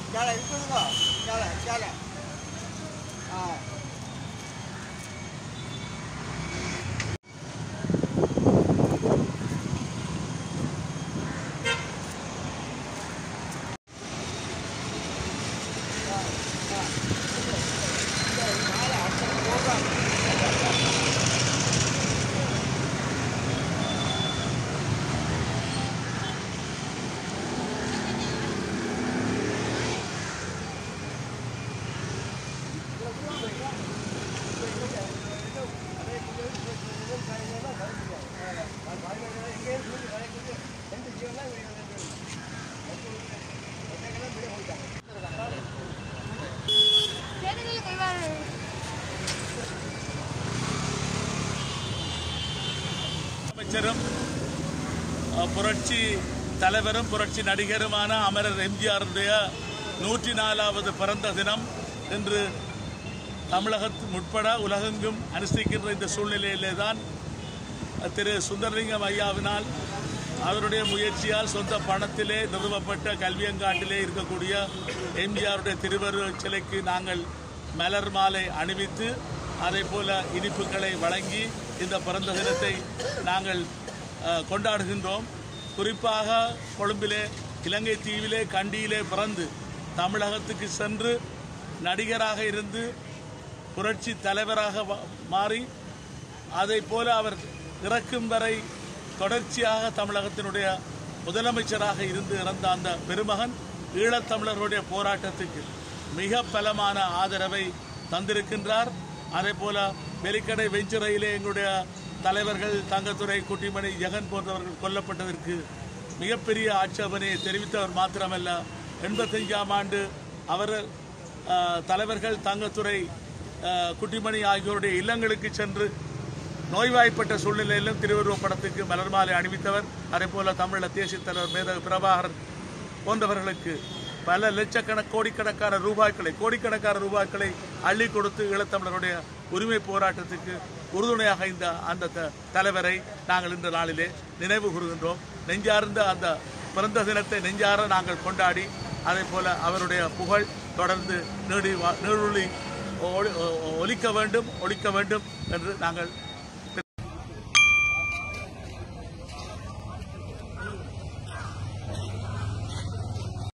சேலை இருக்குதுங்க சேலை சேலை ஆ அமைச்சரும் அஹ், புரட்சி தலைவரும் புரட்சி நடிகருமான அமரர் எம்ஜிஆருடைய நூற்றி நாலாவது பிறந்த தினம் இன்று தமிழகத்து உட்பட உலகெங்கும் அனுஷ்டிக்கின்ற இந்த சூழ்நிலையிலே தான் திரு சுந்தரலிங்கம் ஐயாவினால் அவருடைய முயற்சியால் சொந்த பணத்திலே நிறுவப்பட்ட கல்வியங்காட்டிலே இருக்கக்கூடிய எம்ஜிஆருடைய திருவரு சிலைக்கு நாங்கள் மலர் மாலை அணிவித்து அதே போல இனிப்புகளை வழங்கி இந்த பிறந்த தினத்தை நாங்கள் அஹ், கொண்டாடுகின்றோம் குறிப்பாக கொழும்பிலே இலங்கை தீவிலே கண்டியிலே பிறந்து தமிழகத்துக்கு சென்று நடிகராக இருந்து புரட்சி தலைவராக வ- மாறி அதை போல அவர் இறக்கும் வரை தொடர்ச்சியாக தமிழகத்தினுடைய முதலமைச்சராக இருந்து இறந்த அந்த பெருமகன் ஈழத்தமிழர்களுடைய போராட்டத்துக்கு மிக பலமான ஆதரவை தந்திருக்கின்றார் அதே போல வெலிக்கடை வெஞ்சுரையிலே எங்களுடைய தலைவர்கள் தங்கத்துறை குட்டிமணி ஜெகன் போன்றவர்கள் கொல்லப்பட்டதற்கு மிகப்பெரிய ஆட்சேபனையை தெரிவித்தவர் மாத்திரமல்ல எண்பத்தஞ்சாம் ஆண்டு அவர் அஹ், தலைவர்கள் தங்கத்துறை அஹ், குட்டிமணி ஆகியோருடைய இல்லங்களுக்கு சென்று நோய்வாய்ப்பட்ட சூழ்நிலையிலும் திருவருவப் படத்துக்கு மலர் மாலை அணிவித்தவர் அதே போல தமிழ தேசிய தலைவர் மேதகு பிரபாகரன் போன்றவர்களுக்கு பல லட்சக்கணக்கு கோடிக்கணக்கான ரூபாய்களை கோடிக்கணக்கான ரூபாய்களை அள்ளி கொடுத்து ஈழத்தமிழருடைய உரிமை போராட்டத்துக்கு உறுதுணையாக இந்த அந்த த- தலைவரை நாங்கள் இந்த நாளிலே நினைவு கூறுகின்றோம் நெஞ்சார்ந்த அந்த பிறந்த தினத்தை நெஞ்சார நாங்கள் கொண்டாடி அதே போல அவருடைய புகழ் தொடர்ந்து நீடி வா- நீடுழி ஒளி- ஒலிக்க வேண்டும் ஒழிக்க வேண்டும் என்று நாங்கள்